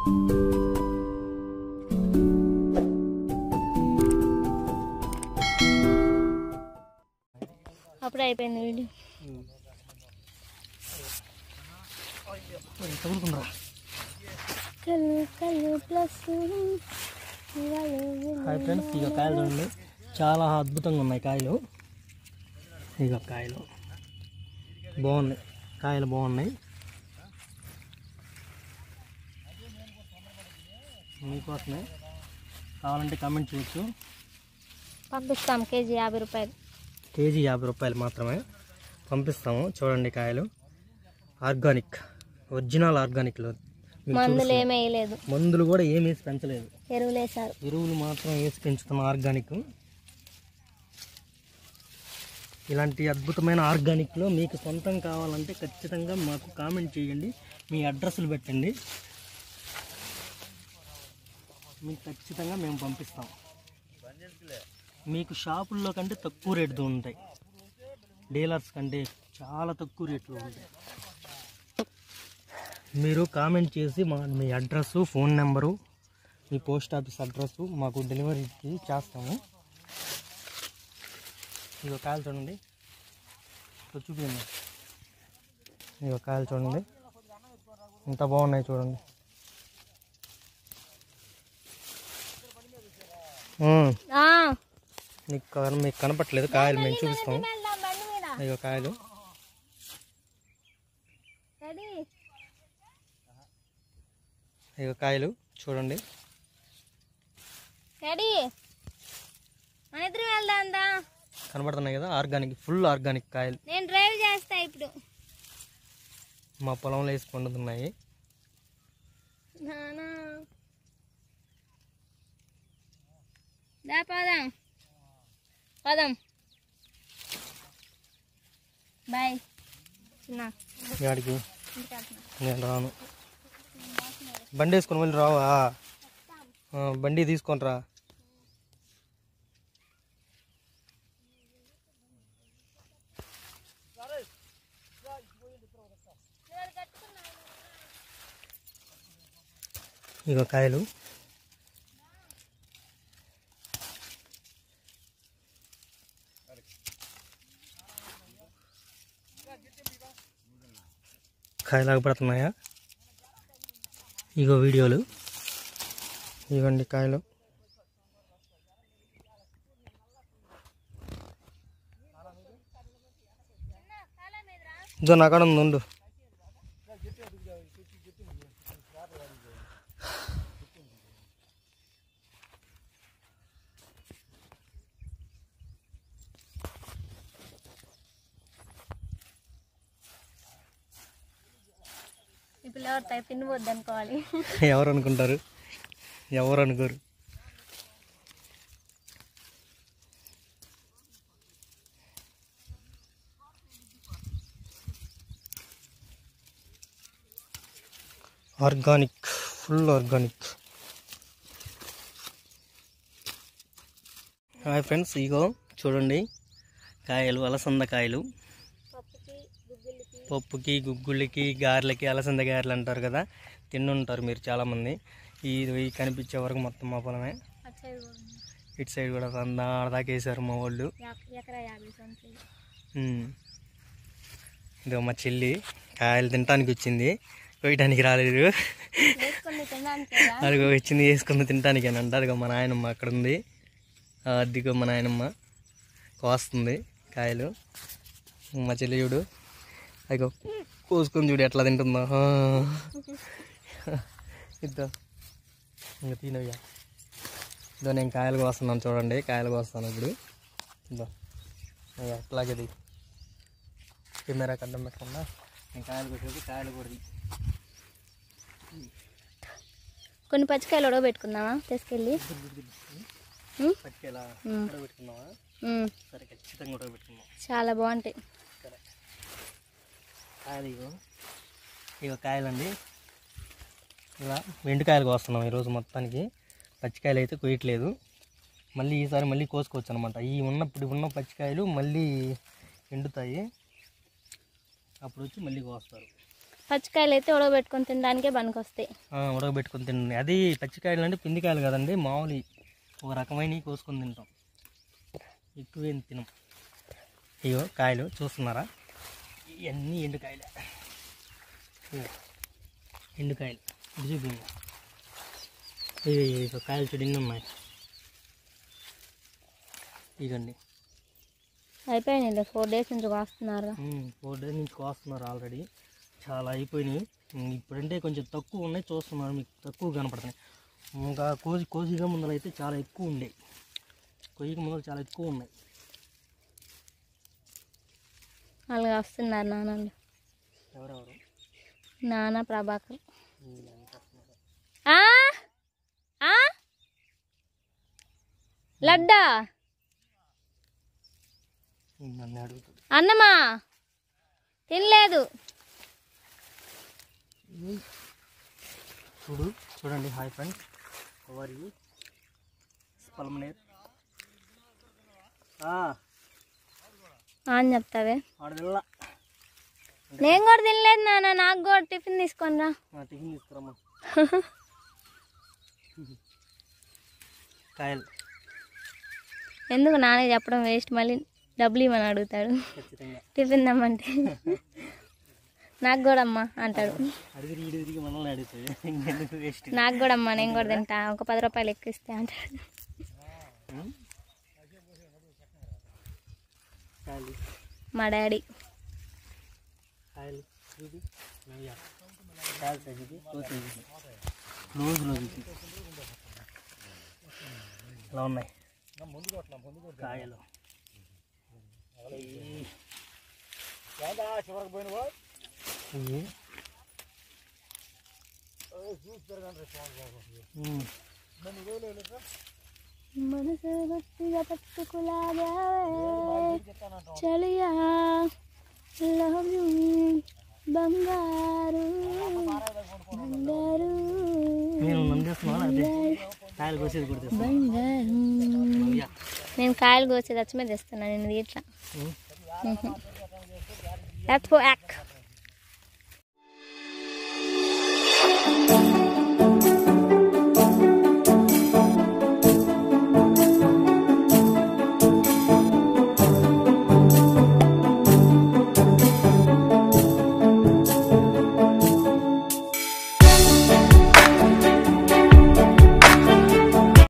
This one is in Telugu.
అప్పుడే అయిపోయింది వీడియో తగులుకుందా కలు కలు ప్లస్ హాయ్ ఫ్రెండ్స్ ఇక కాయలు చూడండి చాలా అద్భుతంగా ఉన్నాయి కాయలు ఇక కాయలు బాగున్నాయి కాయలు బాగున్నాయి మీకోసమే కావాలంటే కామెంట్ చేయొచ్చు పంపిస్తాం కేజీ యాభై రూపాయలు కేజీ యాభై రూపాయలు మాత్రమే పంపిస్తాము చూడండి కాయలు ఆర్గానిక్ ఒరిజినల్ ఆర్గానిక్లో మీకు మందులు చూపిస్తున్నాను. ఏమీ వేయలేదు మందులు కూడా ఏమీ వేసి పెంచలేదు ఎరువులు వేసారు ఎరువులు మాత్రం వేసి పెంచుతున్న ఆర్గానిక్ ఇలాంటి అద్భుతమైన ఆర్గానిక్లో మీకు సొంతం కావాలంటే ఖచ్చితంగా మాకు కామెంట్ చేయండి మీ అడ్రస్లు పెట్టండి మీకు ఖచ్చితంగా మేము పంపిస్తాం మీకు షాపుల్లో కంటే తక్కువ రేటుతో ఉంటాయి డీలర్స్ కంటే చాలా తక్కువ రేట్లో ఉంటాయి మీరు కామెంట్ చేసి మా మీ అడ్రస్సు ఫోన్ నెంబరు మీ పోస్ట్ ఆఫీస్ అడ్రస్ మాకు డెలివరీకి చేస్తాము ఇక కాయలు చూడండి ఇక చూపించండి ఇక కాయలు చూడండి ఎంత బాగున్నాయి చూడండి ఉమ్, ఆ, మీకు కన- మీకు కనపట్లేదు కాయలు మేము చూపిస్తాము వెళ్దాం బండి మీద ఇక కాయలు రెడీ ఇక కాయలు చూడండి రెడీ మన ఇద్దరు వెళ్దాం దా కనబడుతున్నాయి కదా ఆర్గానిక్ ఫుల్ ఆర్గానిక్ కాయలు నేను డ్రైవ్ చేస్తా ఇప్పుడు మా పొలంలో వేసి పండుతున్నాయి నానా దా పదాం పదాం బాయ్ చిన్న గాడికి ఇంటికి వెళ్తున్నా. నేను రాను బండి వేసుకొని వెళ్ళి రావా ఆ, బండి తీసుకొని రా ఇగో కాయలు కాయలాగా పడుతున్నాయా ఇగో వీడియోలు ఇవ్వండి కాయలు ఇదో నా కాడ ఉంది ఉండు ఈ పిల్లవాడు తై తినబోద్దు అనుకోవాలి ఎవరు అనుకుంటారు ఎవరు అనుకోరు organic full organic hi friends ఇగో చూడండి కాయలు అలసంద కాయలు పప్పుకి గుగ్గిళ్ళకి పప్పుకి గుగ్గుళ్ళకి గారెలకి అలసంద గారెలు అంటారు కదా తిన్నుంటారు మీరు చాలామంది ఈ ఈ కనిపించే వరకు మొత్తం మా పొలమే అటు సైడ్ కూడా ఉంది. ఇటు సైడ్ కూడా సందా ఆడదాకా వేసారు మా వాళ్ళు యా- ఎకరా యాభై సంవత్సరాలు ఉమ్. ఇదో మా చెల్లి కాయలు తినటానికి వచ్చింది కోయటానికి రాలేదు వేసుకొని తినడానికి కదా. అదిగో వచ్చింది వేసుకుని తినటానికి అని అంట అదిగో మా నాయనమ్మ అక్కడ ఉంది ఆ, అదిగో మా నాయనమ్మ కోస్తుంది కాయలు మా చెల్లి చూడు అదిగో కోసుకొని చూడు ఎట్లా తింటుందో ఆ. ఇద్దో ఇంకా తినయ్యా ఇదో నేను కాయలు కోస్తున్నాను చూడండి కాయలు కోస్తాను ఇప్పుడు ఇదో అయ్యా అట్లాగే ఇది కెమెరా కడ్డం పెట్టకుండా నేను కాయలు కొట్టేది కాయలు కొడుతుంది కొన్ని పచ్చికాయలు ఉడకబెట్టుకుందామా తీసుకెళ్ళి ఉమ్? పట్టుకెలా ఉమ్. పెట్టుకున్నావా ఉమ్. సరే ఖచ్చితంగా కూడా పెట్టుకున్నాం చాలా బాగుంటాయి సరే కాయలు ఇగో ఇగో కాయలండి ఇలా వెండికాయలు కోస్తున్నాం ఈరోజు మొత్తానికి పచ్చికాయలు అయితే కొయ్యట్లేదు మళ్ళీ ఈసారి మళ్ళీ కోసుకోవచ్చు అనమాట ఈ ఉన్నప్పుడు ఉన్న పచ్చికాయలు మళ్ళీ ఎండుతాయి అప్పుడు వచ్చి మళ్ళీ కోస్తారు పచ్చికాయలు అయితే ఉడకబెట్టుకొని తినడానికే పనికి వస్తాయి ఆ, ఉడకబెట్టుకొని తినండి అది పచ్చికాయలు అంటే పిండికాయలు కదండి మామూలు ఒక రకమైన కోసుకొని తింటాం ఎక్కువేం తినం ఇగో కాయలు చూస్తున్నారా ఇవన్నీ ఎండుకాయలే ఇగో, ఎండుకాయలు ఇది చూపి ఇవి ఇగో కాయలు చూడు ఎన్ని ఉన్నాయి ఇదండి అయిపోయినాయి ఫోర్ డేస్ నుంచి కాస్తున్నారు ఫోర్ డేస్ నుంచి కోస్తున్నారు ఆల్రెడీ చాలా అయిపోయినాయి ఉమ్, ఇప్పుడంటే కొంచెం తక్కువ ఉన్నాయి చూస్తున్నారు మీకు తక్కువ కనపడుతున్నాయి ఇంకా కోసి కోసిగా ముందర అయితే చాలా ఎక్కువ ఉండేవి కొయ్యక ముందర చాలా ఎక్కువ ఉన్నాయి వాళ్ళు వస్తున్నారు నాన్నలు ఎవరెవరు నాన్న ప్రభాకర్ వీళ్ళు ఎంత వస్తున్నారు? ఆ? ఆ? లడ్డా నన్ను అడుగుతుంది అన్నమా తినలేదు చూడు చూడండి హాయ్ ఫ్రెండ్స్ ఎవరి పల్మనేర్ అని చెప్తావే ఆడదిల్ల నేను కూడా తినలేదు నాన్న నాకు కూడా టిఫిన్ తీసుకొని రా టిఫిన్ తీసుకురమ్మా కాయలు ఎందుకు నాన్న చెప్పడం వేస్ట్ మళ్ళీ డబ్బులు ఇవ్వని అడుగుతాడు ఖచ్చితంగా టిఫిన్ దమ్మంటే నాకు కూడా అమ్మా అంటాడు అడిగి ఈడు తిరిగి మనల్ని అడుగుతుంది ఇంకెందుకు వేస్ట్ నాకు కూడా అమ్మా నేను కూడా తింటా ఒక పది రూపాయలు ఎక్కువ ఇస్తే అంటాడు కాయలు మా డాడీ కాయలు చూపి నవ్య కాయలు సైజుకి క్లోజ్ సైజుకి క్లోజ్లో చూపి ఇలా ఉన్నాయి కాయలు ఇవి. ఇవి. ఉమ్. మనసు గట్టిగా పట్టుకులాగావే చలియా లవ్ యూ బంగారు బంగారు నేను నందేస్తున్నా అదే కాయలు కోసేది కూడా తెస్తాను బంగారు నవ్య నేను కాయలు కోసేది వచ్చి మీద తెస్తున్నా నేను ఇట్లా ఉమ్. That's for act.